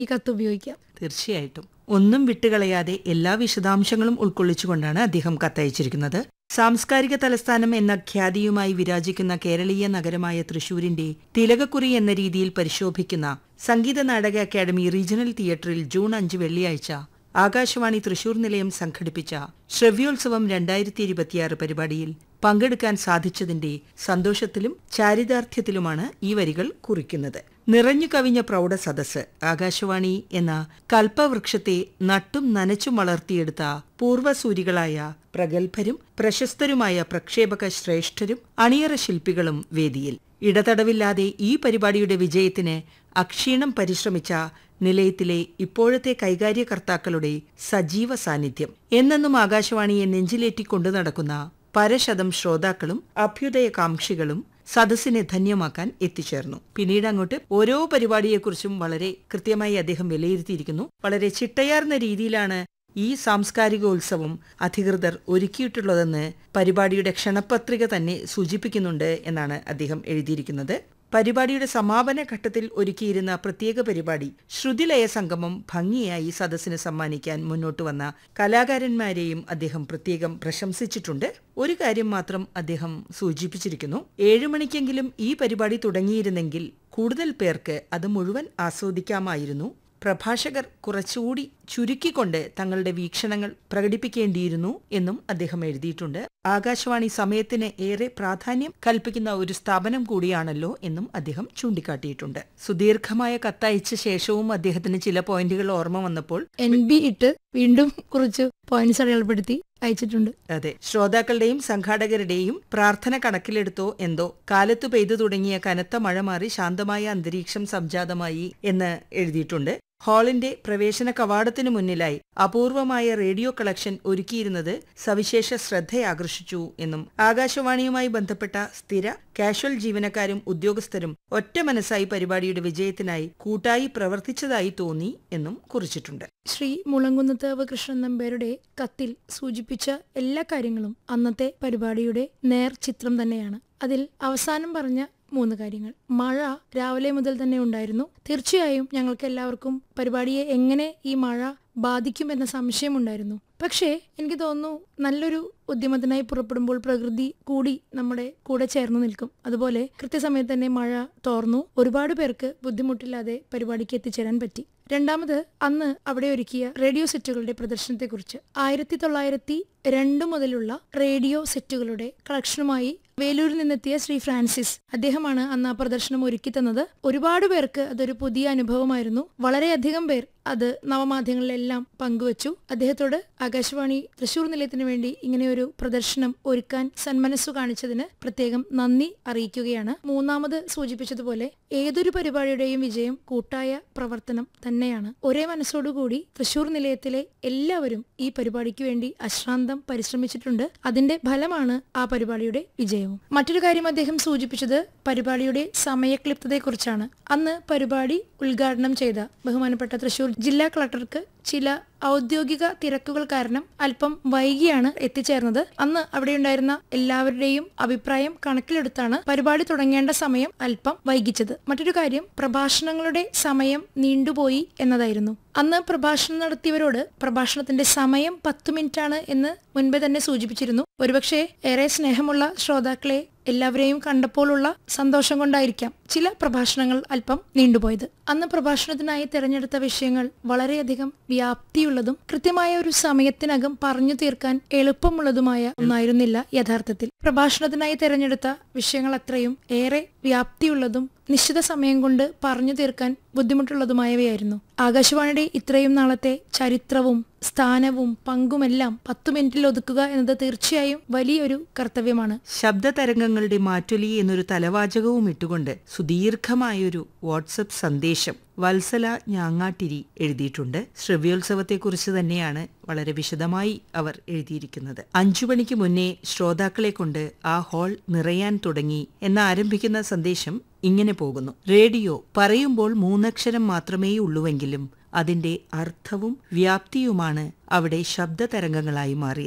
ഈ കത്ത് ഉപയോഗിക്കാം തീർച്ചയായിട്ടും ഒന്നും വിട്ടുകളയാതെ എല്ലാ വിശദാംശങ്ങളും ഉൾക്കൊള്ളിച്ചുകൊണ്ടാണ് അദ്ദേഹം കത്തയച്ചിരിക്കുന്നത് സാംസ്കാരിക തലസ്ഥാനം എന്ന ഖ്യാതിയുമായി വിരാജിക്കുന്ന കേരളീയ നഗരമായ തൃശൂരിന്റെ തിലകക്കുറി എന്ന രീതിയിൽ പരിശോഭിക്കുന്ന സംഗീത നാടക അക്കാദമി റീജിയണൽ തിയേറ്ററിൽ ജൂൺ അഞ്ച് വെള്ളിയാഴ്ച ആകാശവാണി തൃശൂർ നിലയം സംഘടിപ്പിച്ച ശ്രവ്യോത്സവം രണ്ടായിരത്തി ഇരുപത്തിയാറ് പരിപാടിയിൽ പങ്കെടുക്കാൻ സാധിച്ചതിന്റെ സന്തോഷത്തിലും ചാരിതാർത്ഥ്യത്തിലുമാണ് ഈ വരികൾ കുറിക്കുന്നത് നിറഞ്ഞു കവിഞ്ഞ പ്രൗഢ സദസ്സ് ആകാശവാണി എന്ന കൽപ്പവൃക്ഷത്തെ നട്ടും നനച്ചും വളർത്തിയെടുത്ത പൂർവ്വസൂരികളായ പ്രഗത്ഭരും പ്രശസ്തരുമായ പ്രക്ഷേപക ശ്രേഷ്ഠരും അണിയറ ശില്പികളും വേദിയിൽ ഇടതടവില്ലാതെ ഈ പരിപാടിയുടെ വിജയത്തിന് അക്ഷീണം പരിശ്രമിച്ച നിലയത്തിലെ ഇപ്പോഴത്തെ കൈകാര്യകർത്താക്കളുടെ സജീവ സാന്നിധ്യം എന്നെന്നും ആകാശവാണിയെ നെഞ്ചിലേറ്റിക്കൊണ്ടു നടക്കുന്ന പരശതം ശ്രോതാക്കളും അഭ്യുദയകാംക്ഷികളും സദസ്സിനെ ധന്യമാക്കാൻ എത്തിച്ചേർന്നു പിന്നീട് അങ്ങോട്ട് ഓരോ പരിപാടിയെക്കുറിച്ചും വളരെ കൃത്യമായി അദ്ദേഹം വിലയിരുത്തിയിരിക്കുന്നു വളരെ ചിട്ടയാർന്ന രീതിയിലാണ് ഈ സാംസ്കാരികോത്സവം അധികൃതർ ഒരുക്കിയിട്ടുള്ളതെന്ന് പരിപാടിയുടെ ക്ഷണപത്രിക തന്നെ സൂചിപ്പിക്കുന്നുണ്ട് എന്നാണ് അദ്ദേഹം എഴുതിയിരിക്കുന്നത് പരിപാടിയുടെ സമാപന ഘട്ടത്തിൽ ഒരുക്കിയിരുന്ന പ്രത്യേക പരിപാടി ശ്രുതിലയ സംഗമം ഭംഗിയായി സദസ്സിന് സമ്മാനിക്കാൻ മുന്നോട്ട് വന്ന കലാകാരന്മാരെയും അദ്ദേഹം പ്രത്യേകം പ്രശംസിച്ചിട്ടുണ്ട് ഒരു കാര്യം മാത്രം അദ്ദേഹം സൂചിപ്പിച്ചിരിക്കുന്നു ഏഴു മണിക്കെങ്കിലും ഈ പരിപാടി തുടങ്ങിയിരുന്നെങ്കിൽ കൂടുതൽ പേർക്ക് അത് മുഴുവൻ ആസ്വദിക്കാമായിരുന്നു പ്രഭാഷകർ കുറച്ചുകൂടി ചുരുക്കിക്കൊണ്ട് തങ്ങളുടെ വീക്ഷണങ്ങൾ പ്രകടിപ്പിക്കേണ്ടിയിരുന്നു എന്നും അദ്ദേഹം എഴുതിയിട്ടുണ്ട് ആകാശവാണി സമയത്തിന് ഏറെ പ്രാധാന്യം കൽപ്പിക്കുന്ന ഒരു സ്ഥാപനം കൂടിയാണല്ലോ എന്നും അദ്ദേഹം ചൂണ്ടിക്കാട്ടിയിട്ടുണ്ട് സുദീർഘമായ കത്തയച്ച ശേഷവും അദ്ദേഹത്തിന് ചില പോയിന്റുകൾ ഓർമ്മ വന്നപ്പോൾ എൻ ബി ഇട്ട് വീണ്ടും കുറച്ച് പോയിന്റ്സ് അടയാളപ്പെടുത്തി അയച്ചിട്ടുണ്ട് അതെ ശ്രോതാക്കളുടെയും സംഘാടകരുടെയും പ്രാർത്ഥന കണക്കിലെടുത്തോ എന്തോ കാലത്തു പെയ്തു തുടങ്ങിയ കനത്ത മഴ മാറി ശാന്തമായ അന്തരീക്ഷം സംജാതമായി എന്ന് എഴുതിയിട്ടുണ്ട് ഹാളിന്റെ പ്രവേശന കവാടത്തിനു മുന്നിലായി അപൂർവമായ റേഡിയോ കളക്ഷൻ ഒരുക്കിയിരുന്നത് സവിശേഷ ശ്രദ്ധയാകർഷിച്ചു എന്നും ആകാശവാണിയുമായി ബന്ധപ്പെട്ട സ്ഥിര കാഷ്വൽ ജീവനക്കാരും ഉദ്യോഗസ്ഥരും ഒറ്റ മനസ്സായി പരിപാടിയുടെ വിജയത്തിനായി കൂട്ടായി പ്രവർത്തിച്ചതായി തോന്നി എന്നും കുറിച്ചിട്ടുണ്ട് ശ്രീ മുളങ്കുന്നത്ത് അവകൃഷ്ണൻ നമ്പ്യാരുടെ കത്തിൽ സൂചിപ്പിച്ച എല്ലാ കാര്യങ്ങളും അന്നത്തെ പരിപാടിയുടെ നേർ ചിത്രം തന്നെയാണ് അതിൽ അവസാനം പറഞ്ഞ മൂന്ന് കാര്യങ്ങൾ മഴ രാവിലെ മുതൽ തന്നെ ഉണ്ടായിരുന്നു തീർച്ചയായും ഞങ്ങൾക്ക് എല്ലാവർക്കും പരിപാടിയെ എങ്ങനെ ഈ മഴ ബാധിക്കുമെന്ന സംശയമുണ്ടായിരുന്നു പക്ഷേ എനിക്ക് തോന്നുന്നു നല്ലൊരു ഉദ്യമത്തിനായി പുറപ്പെടുമ്പോൾ പ്രകൃതി കൂടി നമ്മുടെ കൂടെ ചേർന്ന് നിൽക്കും അതുപോലെ കൃത്യസമയത്ത് തന്നെ മഴ തോർന്നു ഒരുപാട് പേർക്ക് ബുദ്ധിമുട്ടില്ലാതെ പരിപാടിക്ക് എത്തിച്ചേരാൻ പറ്റി രണ്ടാമത് അന്ന് അവിടെ ഒരുക്കിയ റേഡിയോ സെറ്റുകളുടെ പ്രദർശനത്തെക്കുറിച്ച് ആയിരത്തി തൊള്ളായിരത്തി രണ്ട് മുതലുള്ള റേഡിയോ സെറ്റുകളുടെ കളക്ഷനുമായി വേലൂരിൽ നിന്നെത്തിയ ശ്രീ ഫ്രാൻസിസ് അദ്ദേഹമാണ് അന്ന് ആ പ്രദർശനം ഒരുക്കി തന്നത് ഒരുപാട് പേർക്ക് അതൊരു പുതിയ അനുഭവമായിരുന്നു വളരെയധികം പേർ അത് നവമാധ്യമങ്ങളിലെല്ലാം പങ്കുവച്ചു അദ്ദേഹത്തോട് ആകാശവാണി തൃശൂർ നിലയത്തിന് വേണ്ടി ഇങ്ങനെയൊരു പ്രദർശനം ഒരുക്കാൻ സന്മനസ്സു കാണിച്ചതിന് പ്രത്യേകം നന്ദി അറിയിക്കുകയാണ് മൂന്നാമത് സൂചിപ്പിച്ചതുപോലെ ഏതൊരു പരിപാടിയുടെയും വിജയം കൂട്ടായ പ്രവർത്തനം തന്നെയാണ് ഒരേ മനസ്സോടുകൂടി തൃശൂർ നിലയത്തിലെ എല്ലാവരും ഈ പരിപാടിക്ക് വേണ്ടി അശ്രാന്തം പരിശ്രമിച്ചിട്ടുണ്ട് അതിന്റെ ഫലമാണ് ആ പരിപാടിയുടെ വിജയവും മറ്റൊരു കാര്യം അദ്ദേഹം സൂചിപ്പിച്ചത് പരിപാടിയുടെ സമയക്ലിപ്തതയെക്കുറിച്ചാണ് അന്ന് പരിപാടി ഉദ്ഘാടനം ചെയ്ത ബഹുമാനപ്പെട്ട തൃശൂർ ജില്ലാ കളക്ടർക്ക് ചില ഔദ്യോഗിക തിരക്കുകൾ കാരണം അല്പം വൈകിയാണ് എത്തിച്ചേർന്നത് അന്ന് അവിടെ ഉണ്ടായിരുന്ന എല്ലാവരുടെയും അഭിപ്രായം കണക്കിലെടുത്താണ് പരിപാടി തുടങ്ങേണ്ട സമയം അല്പം വൈകിച്ചത് മറ്റൊരു കാര്യം പ്രഭാഷണങ്ങളുടെ സമയം നീണ്ടുപോയി എന്നതായിരുന്നു അന്ന് പ്രഭാഷണം നടത്തിയവരോട് പ്രഭാഷണത്തിന്റെ സമയം പത്ത് മിനിറ്റ് ആണ് എന്ന് മുൻപേ തന്നെ സൂചിപ്പിച്ചിരുന്നു ഒരുപക്ഷെ ഏറെ സ്നേഹമുള്ള ശ്രോതാക്കളെ എല്ലാവരെയും കണ്ടപ്പോഴുള്ള സന്തോഷം കൊണ്ടായിരിക്കാം ചില പ്രഭാഷണങ്ങൾ അല്പം നീണ്ടുപോയത് അന്ന് പ്രഭാഷണത്തിനായി തിരഞ്ഞെടുത്ത വിഷയങ്ങൾ വളരെയധികം വ്യാപ്തിയുള്ളതും കൃത്യമായ ഒരു സമയത്തിനകം പറഞ്ഞു തീർക്കാൻ എളുപ്പമുള്ളതുമായ ഒന്നായിരുന്നില്ല യഥാർത്ഥത്തിൽ പ്രഭാഷണത്തിനായി തിരഞ്ഞെടുത്ത വിഷയങ്ങൾ അത്രയും ഏറെ വ്യാപ്തിയുള്ളതും നിശ്ചിത സമയം കൊണ്ട് പറഞ്ഞു തീർക്കാൻ ബുദ്ധിമുട്ടുള്ളതുമായവയായിരുന്നു ആകാശവാണിയുടെ ഇത്രയും നാളത്തെ ചരിത്രവും സ്ഥാനവും പങ്കുമെല്ലാം പത്തു മിനിറ്റിൽ ഒതുക്കുക എന്നത് തീർച്ചയായും വലിയൊരു കർത്തവ്യമാണ് ശബ്ദതരംഗങ്ങളുടെ മാറ്റൊലി എന്നൊരു തലവാചകവും ഇട്ടുകൊണ്ട് സുദീർഘമായൊരു വാട്സപ്പ് സന്ദേശം വത്സല ഞാങ്ങാട്ടിരി എഴുതിയിട്ടുണ്ട് ശ്രവ്യോത്സവത്തെക്കുറിച്ച് തന്നെയാണ് വളരെ വിശദമായി അവർ എഴുതിയിരിക്കുന്നത് അഞ്ചു മണിക്ക് മുന്നേ ശ്രോതാക്കളെ കൊണ്ട് ആ ഹാൾ നിറയാൻ തുടങ്ങി എന്ന് ആരംഭിക്കുന്ന സന്ദേശം ഇങ്ങനെ പോകുന്നു റേഡിയോ പറയുമ്പോൾ മൂന്നക്ഷരം മാത്രമേ ഉള്ളുവെങ്കിലും അതിന്റെ അർത്ഥവും വ്യാപ്തിയുമാണ് അവിടെ ശബ്ദതരംഗങ്ങളായി മാറിയത്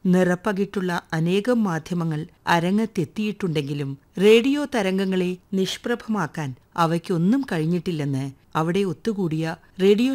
നിറപ്പകിട്ടുള്ള അനേകം മാധ്യമങ്ങൾ അരങ്ങത്തെത്തിയിട്ടുണ്ടെങ്കിലും റേഡിയോ തരംഗങ്ങളെ നിഷ്പ്രഭമാക്കാൻ അവയ്ക്കൊന്നും കഴിഞ്ഞിട്ടില്ലെന്ന് അവിടെ ഒത്തുകൂടിയ റേഡിയോ